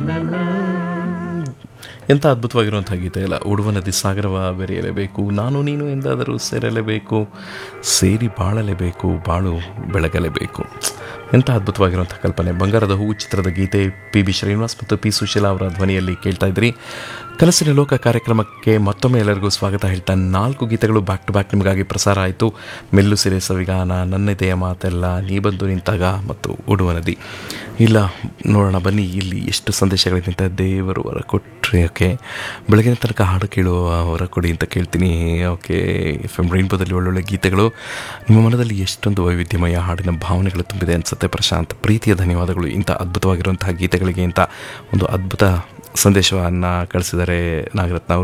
ಎಂಥ ಅದ್ಭುತವಾಗಿರುವಂಥ ಗೀತೆ ಅಲ್ಲ ಉಡುವ ನದಿ ಸಾಗರವ ಬೆರೆಯಲೇಬೇಕು ನಾನು ನೀನು ಎಂದಾದರೂ ಸೇರಲೇಬೇಕು ಸೇರಿ ಬಾಳಲೇಬೇಕು ಬಾಳು ಬೆಳಗಲೇಬೇಕು ಎಂಥ ಅದ್ಭುತವಾಗಿರುವಂಥ ಕಲ್ಪನೆ ಬಂಗಾರದ ಹೂವು ಚಿತ್ರದ ಗೀತೆ ಪಿ ಬಿ ಶ್ರೀನಿವಾಸ್ ಮತ್ತು ಪಿ ಸುಶೀಲಾ ಅವರ ಧ್ವನಿಯಲ್ಲಿ ಕೇಳ್ತಾ ಇದ್ರಿ ಕನಸಿನ ಲೋಕ ಕಾರ್ಯಕ್ರಮಕ್ಕೆ ಮತ್ತೊಮ್ಮೆ ಎಲ್ಲರಿಗೂ ಸ್ವಾಗತ ಹೇಳ್ತಾ ನಾಲ್ಕು ಗೀತೆಗಳು ಬ್ಯಾಕ್ ಟು ಬ್ಯಾಕ್ ನಿಮಗಾಗಿ ಪ್ರಸಾರ ಆಯಿತು ಮೆಲ್ಲು ಸಿರೆ ಸವಿಗಾನ ನನ್ನೆದೆಯ ಮಾತೆಲ್ಲ ನೀ ಬಂದು ನಿಂತಾಗ ಮತ್ತು ಉಡುವ ನದಿ ಇಲ್ಲ ನೋಡೋಣ ಬನ್ನಿ ಇಲ್ಲಿ ಎಷ್ಟು ಸಂದೇಶಗಳಿದೆ ದೇವರು ವರ ಕೊಟ್ಟರೆ ಓಕೆ ಬೆಳಗಿನ ತನಕ ಹಾಡು ಕೇಳುವ ವರ ಕೊಡಿ ಅಂತ ಕೇಳ್ತೀನಿ ಓಕೆ ಎಫ್ ಎಮ್ ರೈನ್ಬೋದಲ್ಲಿ ಒಳ್ಳೊಳ್ಳೆ ಗೀತೆಗಳು ನಿಮ್ಮ ಮನದಲ್ಲಿ ಎಷ್ಟೊಂದು ವೈವಿಧ್ಯಮಯ ಹಾಡಿನ ಭಾವನೆಗಳು ತುಂಬಿದೆ ಅನಿಸುತ್ತೆ ಪ್ರಶಾಂತ್ ಪ್ರೀತಿಯ ಧನ್ಯವಾದಗಳು ಇಂಥ ಅದ್ಭುತವಾಗಿರುವಂತಹ ಗೀತೆಗಳಿಗೆ ಇಂಥ ಒಂದು ಅದ್ಭುತ ಸಂದೇಶವನ್ನು ಕಳಿಸಿದ್ದಾರೆ ನಾಗರತ್ನ ಅವರು